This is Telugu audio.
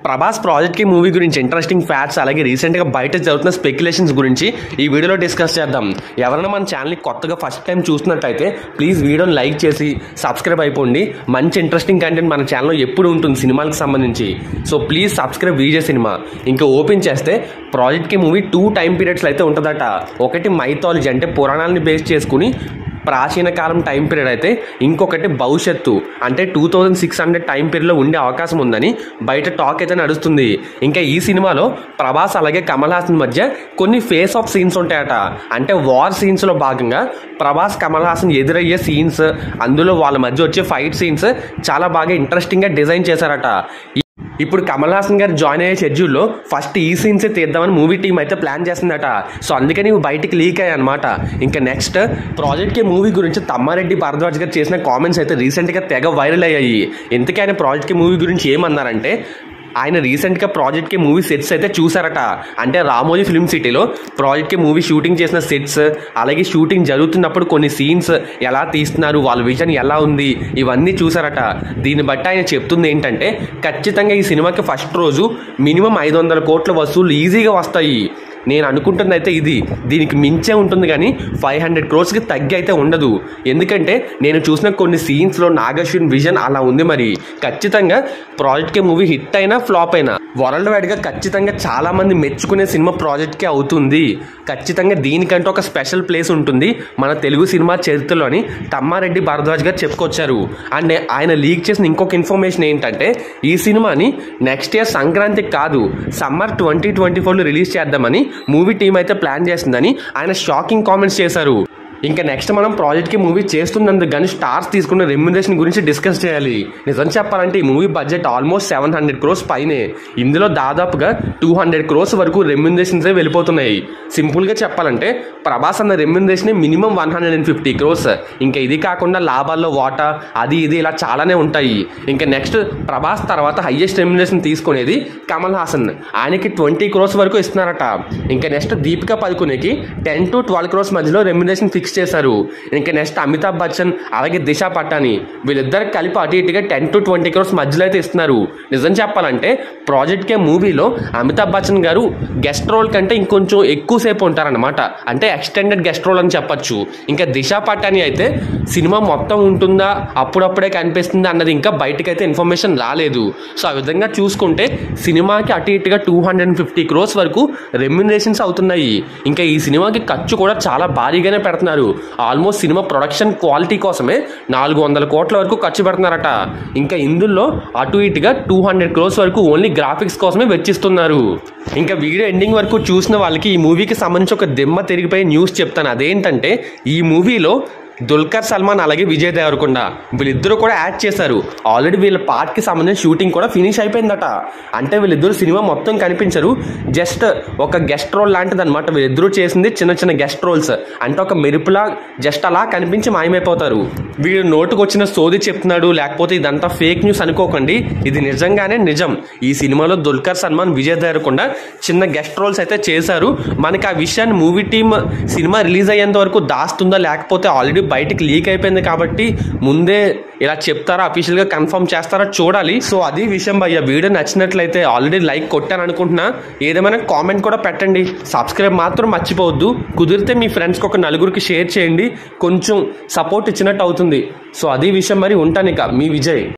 ప్రభాస్ ప్రాజెక్ట్ కి మూవీ గురించి ఇంట్రెస్టింగ్ ఫ్యాక్ట్స్ అలాగే రీసెంట్ గా బయట జరుగుతున్న స్పెక్యులేషన్స్ గురించి ఈ వీడియోలో డిస్కస్ చేద్దాం ఎవరైనా మన ఛానల్ కొత్తగా ఫస్ట్ టైం చూసినట్టయితే ప్లీజ్ వీడియోని లైక్ చేసి సబ్స్క్రైబ్ అయిపోండి మంచి ఇంట్రెస్టింగ్ కంటెంట్ మన ఛానల్లో ఎప్పుడు ఉంటుంది సినిమాలకు సంబంధించి సో ప్లీజ్ సబ్స్క్రైబ్ విజయ్ సినిమా ఇంకా ఓపెన్ చేస్తే project K movie two time periods అయితే ఉంటుందట ఒకటి మైథాలజీ అంటే పురాణాలని బేస్ చేసుకుని ప్రాచీన కాలం టైం పీరియడ్ అయితే ఇంకొకటి భవిష్యత్తు అంటే two thousand six hundred time పీరియడ్లో ఉండే అవకాశం ఉందని బయట టాక్ అయితే నడుస్తుంది ఇంకా ఈ సినిమాలో ప్రభాస్ అలాగే కమల్ హాసన్ మధ్య కొన్ని ఫేస్ ఆఫ్ సీన్స్ ఉంటాయట అంటే వార్ సీన్స్లో భాగంగా ప్రభాస్ కమల్ హాసన్ ఎదురయ్యే సీన్స్ అందులో వాళ్ళ మధ్య వచ్చే ఫైట్ సీన్స్ చాలా బాగా ఇంట్రెస్టింగ్గా డిజైన్ చేశారట ఇప్పుడు కమల్ హాసన్ గారు జాయిన్ అయ్యే షెడ్యూల్లో ఫస్ట్ ఈ సీన్సే తీద్దామని మూవీ టీం అయితే ప్లాన్ చేస్తుందట సో అందుకని ఇవి బయటికి లీక్ అయ్యాయి అనమాట ఇంకా నెక్స్ట్ ప్రాజెక్ట్కి మూవీ గురించి తమ్మారెడ్డి భారద్వాజ్ గారు చేసిన కామెంట్స్ అయితే రీసెంట్గా తెగ వైరల్ అయ్యాయి ఎందుకే ఆయన ప్రాజెక్ట్కి మూవీ గురించి ఏమన్నారంటే ఆయన రీసెంట్గా ప్రాజెక్ట్కి మూవీ సెట్స్ అయితే చూసారట అంటే రామోజీ ఫిల్మ్ సిటీలో ప్రాజెక్ట్కి మూవీ షూటింగ్ చేసిన సెట్స్ అలాగే షూటింగ్ జరుగుతున్నప్పుడు కొన్ని సీన్స్ ఎలా తీస్తున్నారు వాళ్ళ విజన్ ఎలా ఉంది ఇవన్నీ చూసారట దీన్ని బట్టి ఆయన చెప్తుంది ఏంటంటే ఖచ్చితంగా ఈ సినిమాకి ఫస్ట్ రోజు మినిమం ఐదు వందల కోట్ల వసూలు ఈజీగా వస్తాయి నేను అనుకుంటుంది అయితే ఇది దీనికి మించే ఉంటుంది కానీ ఫైవ్ హండ్రెడ్ క్రోర్స్కి తగ్గి అయితే ఉండదు ఎందుకంటే నేను చూసిన కొన్ని సీన్స్లో నాగశ్విన్ విజన్ అలా ఉంది మరి ఖచ్చితంగా ప్రాజెక్ట్కి మూవీ హిట్ అయినా ఫ్లాప్ అయినా వరల్డ్ వైడ్గా ఖచ్చితంగా చాలా మంది మెచ్చుకునే సినిమా ప్రాజెక్ట్కే అవుతుంది ఖచ్చితంగా దీనికంటే ఒక స్పెషల్ ప్లేస్ ఉంటుంది మన తెలుగు సినిమా చరిత్రలోని తమ్మారెడ్డి భారద్వాజ్ గారు చెప్పుకొచ్చారు అండ్ ఆయన లీక్ చేసిన ఇంకొక ఇన్ఫర్మేషన్ ఏంటంటే ఈ సినిమాని నెక్స్ట్ ఇయర్ సంక్రాంతికి కాదు సమ్మర్ ట్వంటీ ట్వంటీ ఫోర్లో రిలీజ్ చేద్దామని మూవీ టీం అయితే ప్లాన్ చేస్తుందని ఆయన షాకింగ్ కామెంట్స్ చేశారు ఇంకా నెక్స్ట్ మనం ప్రాజెక్ట్కి మూవీ చేస్తున్నందుకు కానీ స్టార్స్ తీసుకున్న రెమ్యునరేషన్ గురించి డిస్కస్ చేయాలి నిజం చెప్పాలంటే ఈ movie budget almost seven hundred crores పైనే ఇందులో దాదాపుగా టూ హండ్రెడ్ క్రోర్స్ వరకు రెమ్యునరేషన్సే వెళ్ళిపోతున్నాయి సింపుల్గా చెప్పాలంటే ప్రభాస్ అన్న remuneration minimum one hundred and fifty crores ఇంకా ఇది కాకుండా లాభాల్లో వాటా అది ఇది ఇలా చాలానే ఉంటాయి ఇంకా నెక్స్ట్ ప్రభాస్ తర్వాత హయ్యెస్ట్ రెమ్యునరేషన్ తీసుకునేది కమల్ హాసన్ ఆయనకి ట్వంటీ క్రోర్స్ వరకు ఇస్తున్నారట ఇంకా నెక్స్ట్ దీపికా పదుకునేకి టెన్ టు ట్వెల్వ్ క్రోర్స్ మధ్యలో రెమ్యునరేషన్ ఫిక్స్ చేశారు ఇంకా నెక్స్ట్ అమితాబ్ బచ్చన్ అలాగే దిశ పట్టాని వీళ్ళిద్దరికి కలిపి అటు ఇటుగా టెన్ టు ట్వంటీ క్రోర్స్ మధ్యలో అయితే ఇస్తున్నారు నిజం చెప్పాలంటే ప్రాజెక్ట్ కే మూవీలో అమితాబ్ బచ్చన్ గారు గెస్ట్ రోల్ కంటే ఇంకొంచెం ఎక్కువసేపు ఉంటారనమాట అంటే ఎక్స్టెండెడ్ గెస్ట్ రోల్ అని చెప్పొచ్చు ఇంకా దిశ పట్టాని అయితే సినిమా మొత్తం ఉంటుందా అప్పుడప్పుడే కనిపిస్తుందా అన్నది ఇంకా బయటకైతే ఇన్ఫర్మేషన్ రాలేదు సో ఆ విధంగా చూసుకుంటే సినిమాకి అటు ఇటుగా two hundred and fifty crores వరకు రెమ్యునరేషన్స్ అవుతున్నాయి ఇంకా ఈ సినిమాకి ఖర్చు కూడా చాలా భారీగానే పెడుతున్నారు ఆల్మోస్ట్ సినిమా ప్రొడక్షన్ క్వాలిటీ కోసమే నాలుగు వందల కోట్ల వరకు ఖర్చు పెడుతున్నారట ఇంకా ఇందులో అటు ఇటుగా టూ హండ్రెడ్ క్రోర్స్ వరకు ఓన్లీ గ్రాఫిక్స్ కోసమే వెచ్చిస్తున్నారు ఇంకా వీడియో ఎండింగ్ వరకు చూసిన వాళ్ళకి ఈ మూవీకి సంబంధించి ఒక దిమ్మ తిరిగిపోయే న్యూస్ చెప్తాను అదేంటంటే ఈ మూవీలో దుల్కర్ సల్మాన్ అలాగే విజయ్ దేవరకొండ వీళ్ళిద్దరూ కూడా యాడ్ చేశారు ఆల్రెడీ వీళ్ళ పార్ట్కి సంబంధించిన షూటింగ్ కూడా ఫినిష్ అయిపోయిందట అంటే వీళ్ళిద్దరు సినిమా మొత్తం కనిపించరు జస్ట్ ఒక గెస్ట్ రోల్ లాంటిది అనమాట వీళ్ళిద్దరూ చేసింది చిన్న చిన్న గెస్ట్ రోల్స్ అంటే ఒక మెరుపులా జస్ట్ అలా కనిపించి మాయమైపోతారు వీడు నోటుకు వచ్చిన సోది చెప్తున్నాడు లేకపోతే ఇదంతా ఫేక్ న్యూస్ అనుకోకండి ఇది నిజంగానే నిజం ఈ సినిమాలో దుల్కర్ సల్మాన్ విజయ్ దేవరకొండ చిన్న గెస్ట్ రోల్స్ అయితే చేశారు మనకి ఆ విషయాన్ని మూవీ టీమ్ సినిమా రిలీజ్ అయ్యేంత వరకు దాస్తుందా లేకపోతే ఆల్రెడీ బయటికి లీక్ అయిపోయింది కాబట్టి ముందే ఇలా చెప్తారా అఫీషియల్గా కన్ఫర్మ్ చేస్తారా చూడాలి సో అది విషయం భయ్య వీడియో నచ్చినట్లయితే ఆల్రెడీ లైక్ కొట్టాను అనుకుంటున్నా ఏదేమైనా కామెంట్ కూడా పెట్టండి సబ్స్క్రైబ్ మాత్రం మర్చిపోవద్దు కుదిరితే మీ ఫ్రెండ్స్కి ఒక నలుగురికి షేర్ చేయండి కొంచెం సపోర్ట్ ఇచ్చినట్టు అవుతుంది సో అది విషయం మరి ఉంటాను ఇక మీ విజయ్